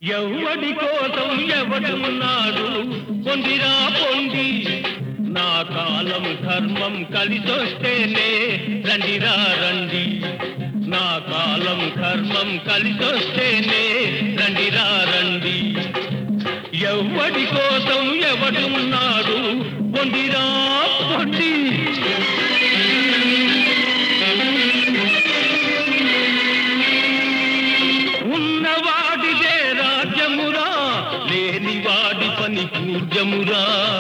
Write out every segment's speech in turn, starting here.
ఎవడి కోసం ఎవడున్నాడు పొందిరా పొంది నా కాలం ధర్మం కలిసొస్తేనే రండిరా రండి నా కాలం ధర్మం కలిసొస్తేనే రండిరా రండి ఎవడి కోసం ఎవడున్నాడు పొందిరా పొండి ఉన్నవాడిదే రాజ్యమురా లేనివాడి పని పూజ్యమురా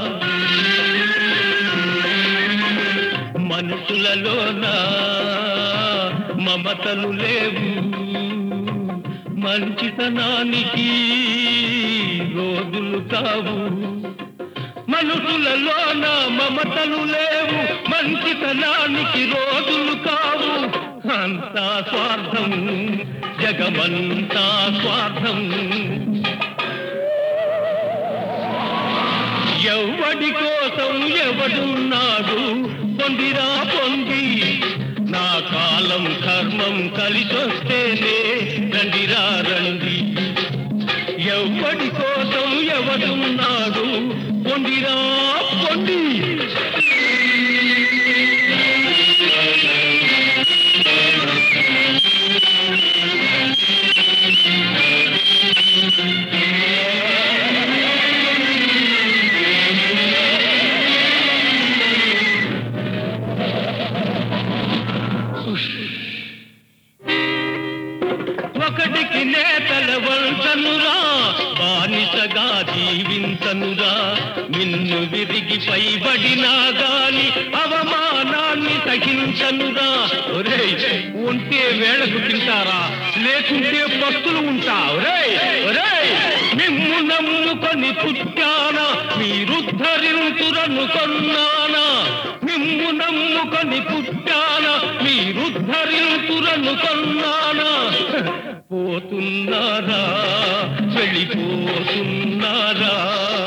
మనుషులలోన మమతలు లేవు మంచితనానికి రోజులు కావు మనుషులలోన మమతలు లేవు మంచితనానికి రోజులు కావు అంతా స్వార్థం జగమంతా స్వార్థం ఎవడి కోసం ఎవడున్నాడు పొందిరా పొంది నా కాలం కర్మం కలిసొస్తేనే రండిరా రండి ఎవడి కోసం ఎవడున్నాడు పొందిరా పొంది ఒకటికి నేతల వంచనురా బానిసగా జీవించనురా నిన్ను విరిగి పైబడినా గాని అవమానాన్ని సహించనురా ఒరేయ్ ఉంటే వేళకు తింటారా లేకుంటే పస్తులు ఉంటా ఒరేయ్ ఒరేయ్ మిమ్ము నమ్ముకొని పుట్టానా మీరుద్ధరించురను కొన్నానా మిమ్ము నమ్ముకొని పుట్టానా మీరుద్ధరించురను కొన్నానా పోతున్నారా వెళ్ళిపోతున్నారా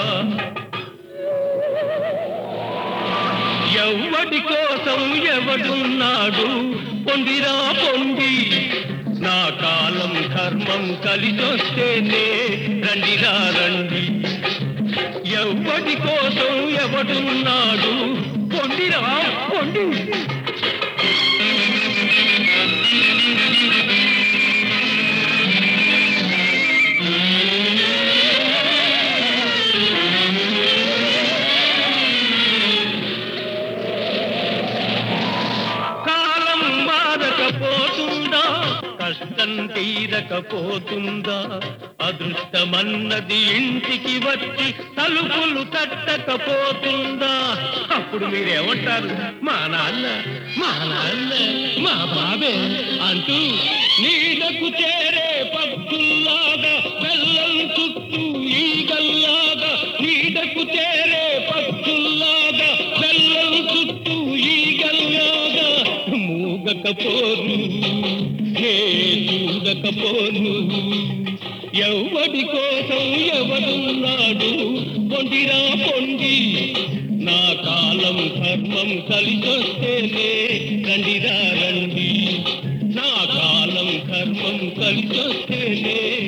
ఎవడి కోసం ఎవడున్నాడు పొందిరా పొంది నా కాలం ధర్మం కలిసొస్తేనే రండిరా రండి ఎవడి కోసం ఎవడున్నాడు పొందిరా పొండి కాలం మారకపోతుందా కష్టం తీరకపోతుందా అదృష్టమన్నది ఇంటికి వచ్చి తలుపులు తట్టకపోతుందా అప్పుడు మీరేమంటారు మా నాన్న మా నాన్న మా బాబే అంటూ నీడకు చేరే పక్షుల్లాగా బెల్లం చుట్టూ ఈగల్లాగా నీడకు చేరే పక్షుల్లాగా బెల్లం చుట్టూ ఈగల్లాగా మూగకపోరు హే చూడకపోను ఎవడి కోసం ఎవడున్నాడు పొందిరా పొంది నా కాలం ధర్మం కలిసొస్తేనే రండిరా రండి నా కాలం ధర్మం కలిసొస్తేనే